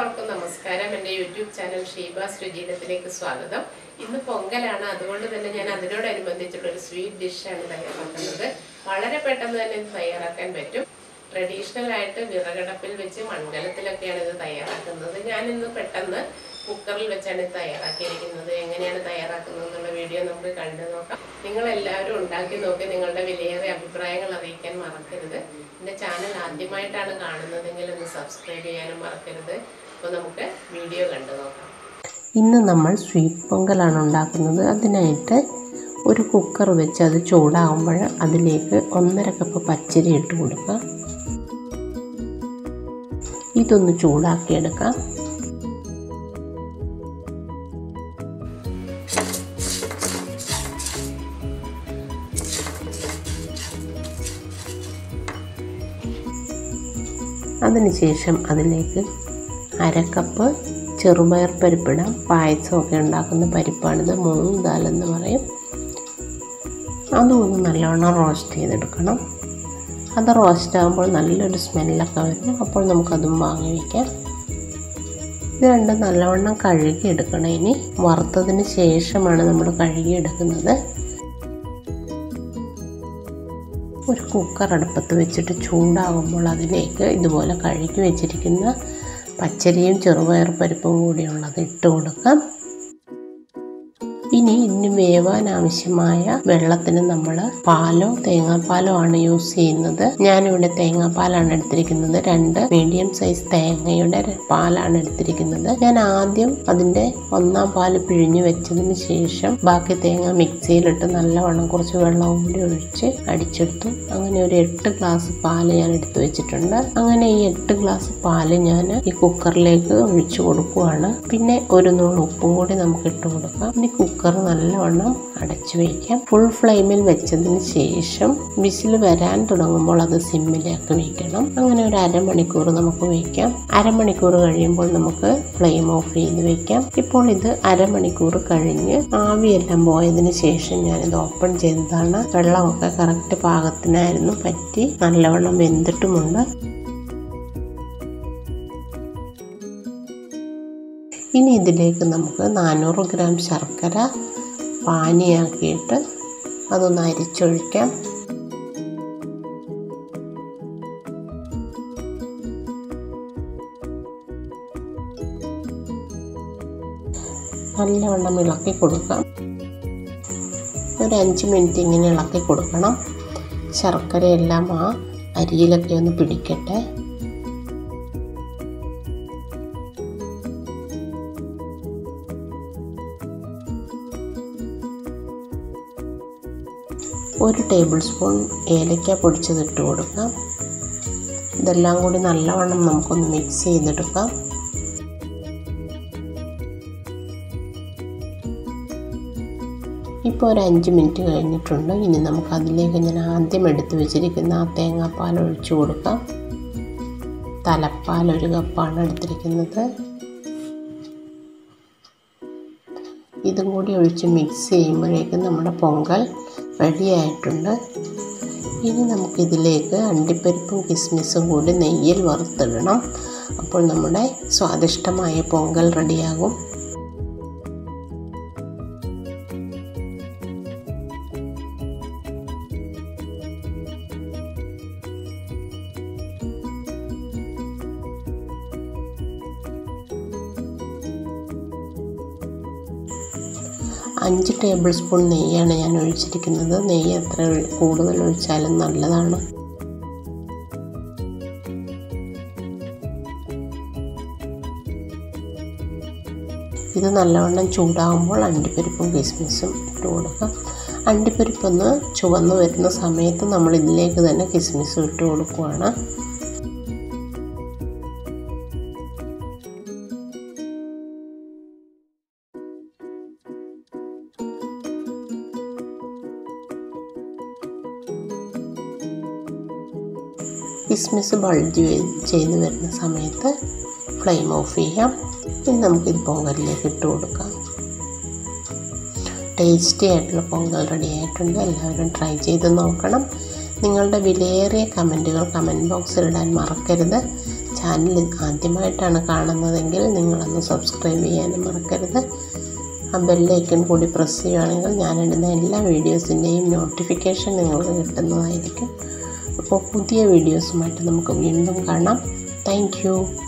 എല്ലാവർക്കും നമസ്കാരം എൻ്റെ യൂട്യൂബ് ചാനൽ ഷീബാസ് രുചിയിലത്തിലേക്ക് സ്വാഗതം ഇന്ന് പൊങ്കലാണ് അതുകൊണ്ട് തന്നെ ഞാൻ അതിനോടനുബന്ധിച്ചുള്ള ഒരു സ്വീറ്റ് ഡിഷാണ് തയ്യാറാക്കുന്നത് വളരെ പെട്ടെന്ന് തന്നെ ഇത് തയ്യാറാക്കാൻ പറ്റും ട്രഡീഷണൽ ആയിട്ട് വിറകടപ്പിൽ വെച്ച് മൺകലത്തിലൊക്കെയാണ് ഇത് തയ്യാറാക്കുന്നത് ഞാൻ ഇന്ന് പെട്ടെന്ന് കുക്കറിൽ വെച്ചാണ് ഇത് തയ്യാറാക്കിയിരിക്കുന്നത് എങ്ങനെയാണ് തയ്യാറാക്കുന്നത് എന്നുള്ള വീഡിയോ നമുക്ക് കണ്ടു നോക്കാം നിങ്ങൾ എല്ലാവരും ഉണ്ടാക്കി നോക്കി നിങ്ങളുടെ വിലയേറിയ അഭിപ്രായങ്ങൾ അറിയിക്കാൻ മറക്കരുത് എൻ്റെ ചാനൽ ആദ്യമായിട്ടാണ് കാണുന്നതെങ്കിൽ ഒന്ന് സബ്സ്ക്രൈബ് ചെയ്യാനും മറക്കരുത് അപ്പോൾ നമുക്ക് വീഡിയോ കണ്ടു നോക്കാം ഇന്ന് നമ്മൾ സ്വീറ്റ് പൊങ്കലാണ് ഉണ്ടാക്കുന്നത് അതിനായിട്ട് ഒരു കുക്കർ വെച്ച് അത് ചൂടാകുമ്പോൾ അതിലേക്ക് ഒന്നര കപ്പ് പച്ചരി ഇട്ട് കൊടുക്കുക ഇതൊന്ന് ചൂടാക്കിയെടുക്കാം അതിനുശേഷം അതിലേക്ക് അരക്കപ്പ് ചെറുപയർ പരിപ്പിടാം പായസമൊക്കെ ഉണ്ടാക്കുന്ന പരിപ്പാണിത് മൂന്ന് ദാൽ എന്ന് പറയും അതും ഒന്ന് നല്ലവണ്ണം റോസ്റ്റ് ചെയ്തെടുക്കണം അത് റോസ്റ്റ് ആകുമ്പോൾ നല്ലൊരു സ്മെല്ലൊക്കെ വരും അപ്പോൾ നമുക്കതും വാങ്ങി വയ്ക്കാം ഇത് രണ്ടും നല്ലവണ്ണം കഴുകി എടുക്കണം ഇനി വറുത്തതിന് ശേഷമാണ് നമ്മൾ കഴുകി എടുക്കുന്നത് ഒരു കുക്കർ അടുപ്പത്ത് വെച്ചിട്ട് ചൂടാകുമ്പോൾ അതിലേക്ക് ഇതുപോലെ കഴുകി വെച്ചിരിക്കുന്ന പച്ചരിയും ചെറുപയർ പരിപ്പും കൂടിയുള്ളത് ഇട്ട് കൊടുക്കാം ഇനി ഇനി വേവാൻ ആവശ്യമായ വെള്ളത്തിന് നമ്മൾ പാലോ തേങ്ങാപ്പാലോ ആണ് യൂസ് ചെയ്യുന്നത് ഞാനിവിടെ തേങ്ങാപ്പാലാണ് എടുത്തിരിക്കുന്നത് രണ്ട് മീഡിയം സൈസ് തേങ്ങയുടെ പാലാണ് എടുത്തിരിക്കുന്നത് ഞാൻ ആദ്യം അതിൻ്റെ ഒന്നാം പാല് പിഴിഞ്ഞു വെച്ചതിന് ശേഷം ബാക്കി തേങ്ങ മിക്സിയിലിട്ട് നല്ലവണ്ണം കുറച്ച് വെള്ളവും കൂടി ഒഴിച്ച് അടിച്ചെടുത്തു അങ്ങനെ ഒരു എട്ട് ഗ്ലാസ് പാല് ഞാൻ എടുത്തു വെച്ചിട്ടുണ്ട് അങ്ങനെ ഈ എട്ട് ഗ്ലാസ് പാല് ഞാൻ ഈ കുക്കറിലേക്ക് ഒഴിച്ചു കൊടുക്കുവാണ് പിന്നെ ഒരു നുള്ളു ഉപ്പും കൂടി നമുക്ക് ഇട്ട് കൊടുക്കാം ഇനി കുക്കർ നല്ലവണ്ണം അടച്ചു വയ്ക്കാം ഫുൾ ഫ്ലെയിമിൽ വെച്ചതിന് ശേഷം വിസിൽ വരാൻ തുടങ്ങുമ്പോൾ അത് സിമ്മിലേക്ക് വയ്ക്കണം അങ്ങനെ ഒരു അരമണിക്കൂർ നമുക്ക് വയ്ക്കാം അരമണിക്കൂർ കഴിയുമ്പോൾ നമുക്ക് ഫ്ലെയിം ഓഫ് ചെയ്ത് വയ്ക്കാം ഇപ്പോൾ ഇത് അരമണിക്കൂർ കഴിഞ്ഞ് ആവിയെല്ലാം പോയതിന് ശേഷം ഞാനിത് ഓപ്പൺ ചെയ്തതാണ് വെള്ളമൊക്കെ കറക്റ്റ് പാകത്തിനായിരുന്നു പറ്റി നല്ലവണ്ണം വെന്തിട്ടുമുണ്ട് ഇനി ഇതിലേക്ക് നമുക്ക് നാനൂറ് ഗ്രാം ശർക്കര പാനിയാക്കിയിട്ട് അതൊന്ന് അരിച്ചൊഴിക്കാം നല്ലവണ്ണം ഇളക്കി കൊടുക്കാം ഒരു അഞ്ച് മിനിറ്റ് ഇങ്ങനെ ഇളക്കി കൊടുക്കണം ശർക്കരയെല്ലാം ആ അരിയിലൊക്കെ ഒന്ന് പിടിക്കട്ടെ ഒരു ടേബിൾ സ്പൂൺ ഏലക്ക പൊടിച്ചതിട്ട് കൊടുക്കാം ഇതെല്ലാം കൂടി നല്ലവണ്ണം നമുക്കൊന്ന് മിക്സ് ചെയ്തെടുക്കാം ഇപ്പോൾ ഒരു അഞ്ച് മിനിറ്റ് കഴിഞ്ഞിട്ടുണ്ട് ഇനി നമുക്ക് അതിലേക്ക് ഞാൻ ആദ്യം എടുത്തു വെച്ചിരിക്കുന്ന ആ തേങ്ങാപ്പാൽ ഒഴിച്ചു കൊടുക്കാം തലപ്പാൽ ഒരു കപ്പാണ് എടുത്തിരിക്കുന്നത് ഇതും കൂടി ഒഴിച്ച് മിക്സ് ചെയ്യുമ്പോഴേക്കും നമ്മുടെ പൊങ്കൽ റെഡി ആയിട്ടുണ്ട് ഇനി നമുക്കിതിലേക്ക് അണ്ടിപ്പരിപ്പും കിസ്മിസും കൂടി നെയ്യിൽ വറുത്തിടണം അപ്പോൾ നമ്മുടെ സ്വാദിഷ്ടമായ പൊങ്കൽ റെഡിയാകും അഞ്ച് ടേബിൾ സ്പൂൺ നെയ്യാണ് ഞാൻ ഒഴിച്ചിരിക്കുന്നത് നെയ്യ് എത്ര കൂടുതൽ ഒഴിച്ചാലും നല്ലതാണ് ഇത് നല്ലവണ്ണം ചൂടാകുമ്പോൾ അണ്ടിപ്പരിപ്പും കിസ്മിസും ഇട്ട് കൊടുക്കാം അണ്ടിപ്പരിപ്പൊന്ന് ചുവന്ന് വരുന്ന സമയത്ത് നമ്മൾ ഇതിലേക്ക് തന്നെ കിസ്മിസും ഇട്ട് കൊടുക്കുവാണ് കിസ്മിസ് ബൾജ് ചെയ്ത് വരുന്ന സമയത്ത് ഫ്ലെയിം ഓഫ് ചെയ്യാം ഇനി നമുക്കിത് പൊങ്കലിലേക്ക് ഇട്ട് കൊടുക്കാം ടേസ്റ്റി ആയിട്ടുള്ള പൊങ്കൽ റെഡി ആയിട്ടുണ്ട് എല്ലാവരും ട്രൈ ചെയ്ത് നോക്കണം നിങ്ങളുടെ വിലയേറിയ കമൻറ്റുകൾ കമൻറ്റ് ബോക്സിൽ ഇടാൻ മറക്കരുത് ചാനൽ ആദ്യമായിട്ടാണ് കാണുന്നതെങ്കിൽ നിങ്ങളൊന്ന് സബ്സ്ക്രൈബ് ചെയ്യാനും മറക്കരുത് ആ ബെല്ലൈക്കൺ കൂടി പ്രസ് ചെയ്യുകയാണെങ്കിൽ ഞാനിടുന്ന എല്ലാ വീഡിയോസിൻ്റെയും നോട്ടിഫിക്കേഷൻ നിങ്ങൾക്ക് കിട്ടുന്നതായിരിക്കും അപ്പോൾ പുതിയ വീഡിയോസുമായിട്ട് നമുക്ക് വീണ്ടും കാണാം താങ്ക്